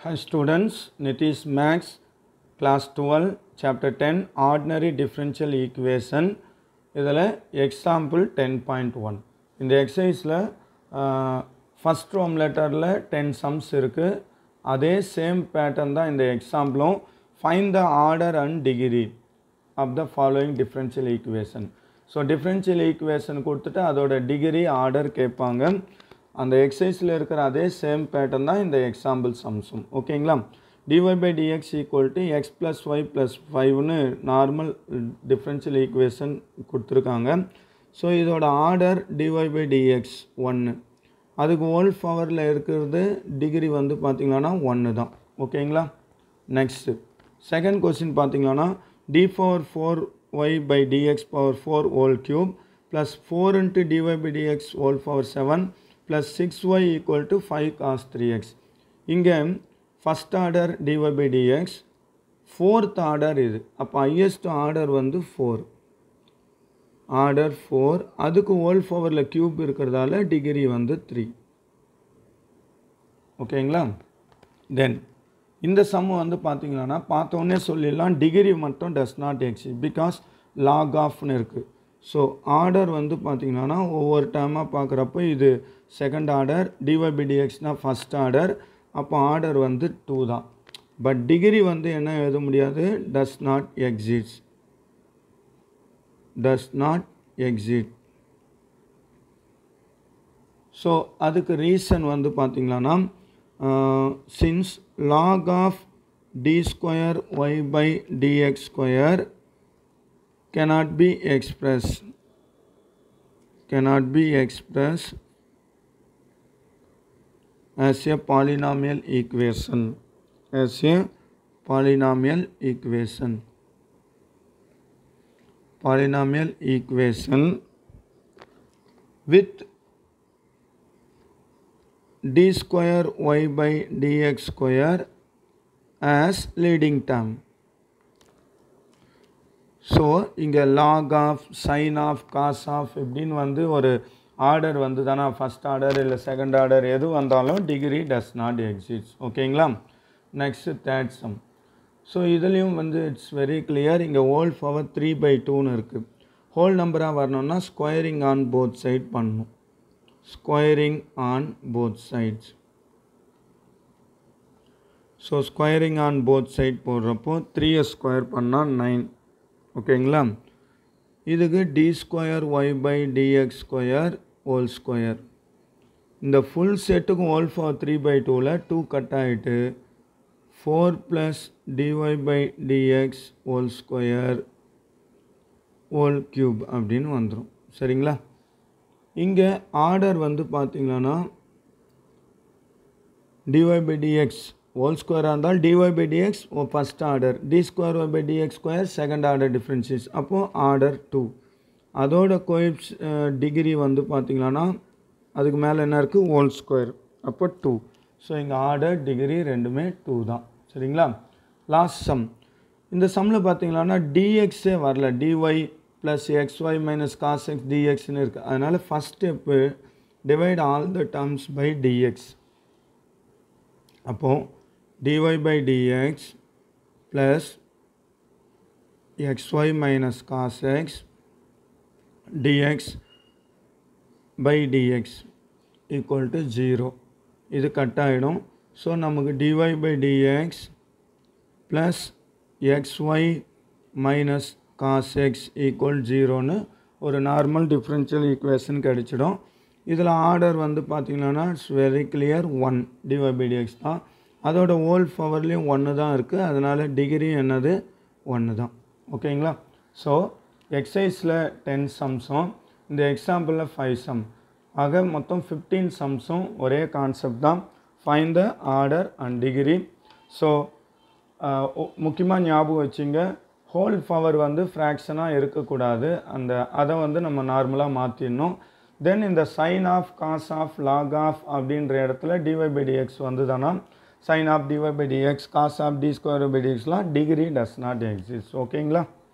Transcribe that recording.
Hi students, Nitish Max, class 12, chapter 10, ordinary differential equation. இதில் example ten point one இந்த எக்ஸசைஸில் first row லெட்டரில் ten sums இருக்குது அதே சேம் பேட்டர்ன் தான் இந்த எக்ஸாம்பிளும் find the order and degree of the following differential equation so differential equation கொடுத்துட்டு அதோட டிகிரி ஆர்டர் கேட்பாங்க அந்த எக்ஸசைஸில் இருக்கிற அதே சேம் பேட்டர்ன் தான் இந்த எக்ஸாம்பிள் சம்ஸும் ஓகேங்களா dy by dx equal to x plus y plus 5னு நார்மல் டிஃப்ரென்ஷியல் ஈக்குவேஷன் கொடுத்துருக்காங்க ஸோ இதோட ஆர்டர் dy by dx ஒன்று அதுக்கு ஹோல் பவரில் இருக்கிறது டிகிரி வந்து பார்த்திங்கன்னா ஒன்று தான் ஓகேங்களா நெக்ஸ்ட்டு செகண்ட் கொஸ்டின் பார்த்தீங்கன்னா d power four y by dx power four whole cube plus four into dy by dx whole power seven plus six y equal to five cos three x இங்கே first order dy by dx fourth order இது அப்போ highest order வந்து four order four அதுக்கு whole பவரில் cube இருக்கிறதால degree வந்து three ஓகேங்களா then இந்த சம் வந்து பார்த்தீங்கன்னா பார்த்தோன்னே சொல்லிடலாம் டிகிரி மட்டும் does not exist because log ஆஃப்னு இருக்குது ஸோ ஆர்டர் வந்து பார்த்தீங்கன்னா ஒவ்வொரு டைமாக பார்க்குறப்போ இது செகண்ட் ஆர்டர் டிஒபிடிஎக்ஸ்னால் ஃபஸ்ட் ஆர்டர் அப்போ ஆர்டர் வந்து டூ தான் பட் டிகிரி வந்து என்ன எழுத முடியாது does not exists does not exist so அதுக்கு ரீசன் வந்து பார்த்திங்களான்னா since log of d square y by dx square cannot be expressed cannot be expressed as a polynomial equation as a polynomial equation polynomial equation with d square y by dx square as leading term so இங்கே log of sine of cos of இப்படின்னு வந்து ஒரு order வந்து தானே first order இல்லை second order எது வந்தாலும் degree does not exist ஓகேங்களா நெக்ஸ்ட்டு தேர்ட் சம் ஸோ இதுலேயும் வந்து இட்ஸ் வெரி கிளியர் இங்கே ஹோல் பவர் த்ரீ பை டூன்னு இருக்குது ஹோல் நம்பராக வரணும்னா ஸ்கொயரிங் ஆன் போத் சைட் பண்ணணும் squaring on both sides so squaring on both side போடுறப்போ த்ரீயை ஸ்கொயர் பண்ணால் நைன் ஓகேங்களா இதுக்கு D square y by dx square whole square இந்த ஃபுல் செட்டுக்கும் ஹோல் ஃபார் த்ரீ பை டூவில் டூ கட் ஆகிட்டு four plus dy by dx whole square whole cube அப்படின்னு வந்துடும் சரிங்களா இங்கே ஆர்டர் வந்து பார்த்திங்கன்னா டிஒய் பை டிஎக்ஸ் ஹோல் ஸ்கொயராக இருந்தால் dy by dx first order d square y by dx square second order differentials அப்போது ஆர்டர் டூ அதோட கோயிப்ஸ் டிகிரி வந்து பார்த்திங்கன்னா அதுக்கு மேலே என்ன இருக்குது ஹோல் ஸ்கொயர் அப்போ டூ ஸோ இங்கே ஆர்டர் டிகிரி ரெண்டுமே டூ தான் சரிங்களா லாஸ்ட் சம் இந்த சம்மில் பார்த்தீங்கன்னா டிஎக்ஸே வரல dy plus x y minus cos x டிஎக்ஸ்னு இருக்குது அதனால் first step divide all the terms by dx அப்போது dy by dx plus xy minus cos x dx by dx equal to 0 இது கட் ஆகிடும் ஸோ நமக்கு dy by dx plus xy minus cos x equal 0ன்னு ஒரு normal differential equation கிடச்சிடும் இதில் order வந்து பார்த்திங்கன்னா it's very clear one dy by dx தான் அதோட ஹோல் பவர்லேயும் ஒன்று தான் இருக்குது அதனால் டிகிரி என்னது ஒன்று தான் ஓகேங்களா ஸோ எக்ஸசைஸில் டென் சம்ஸும் இந்த எக்ஸாம்பிளில் ஃபைவ் சம் ஆக மொத்தம் ஃபிஃப்டீன் சம்ஸும் ஒரே கான்செப்ட் தான் find the order and degree so முக்கியமாக ஞாபகம் வச்சுங்க ஹோல் பவர் வந்து ஃப்ராக்ஷனாக இருக்கக்கூடாது அந்த அதை வந்து நம்ம நார்மலாக மாற்றிடணும் தென் இந்த sine of cos of log of அப்படின்ற இடத்துல டிவை பை டிஎக்ஸ் வந்து தானா sine of dy by dx cos of d square by டிஎக்ஸ்லாம் டிகிரி டஸ் நாட் எக்ஸிஸ்ட் ஓகேங்களா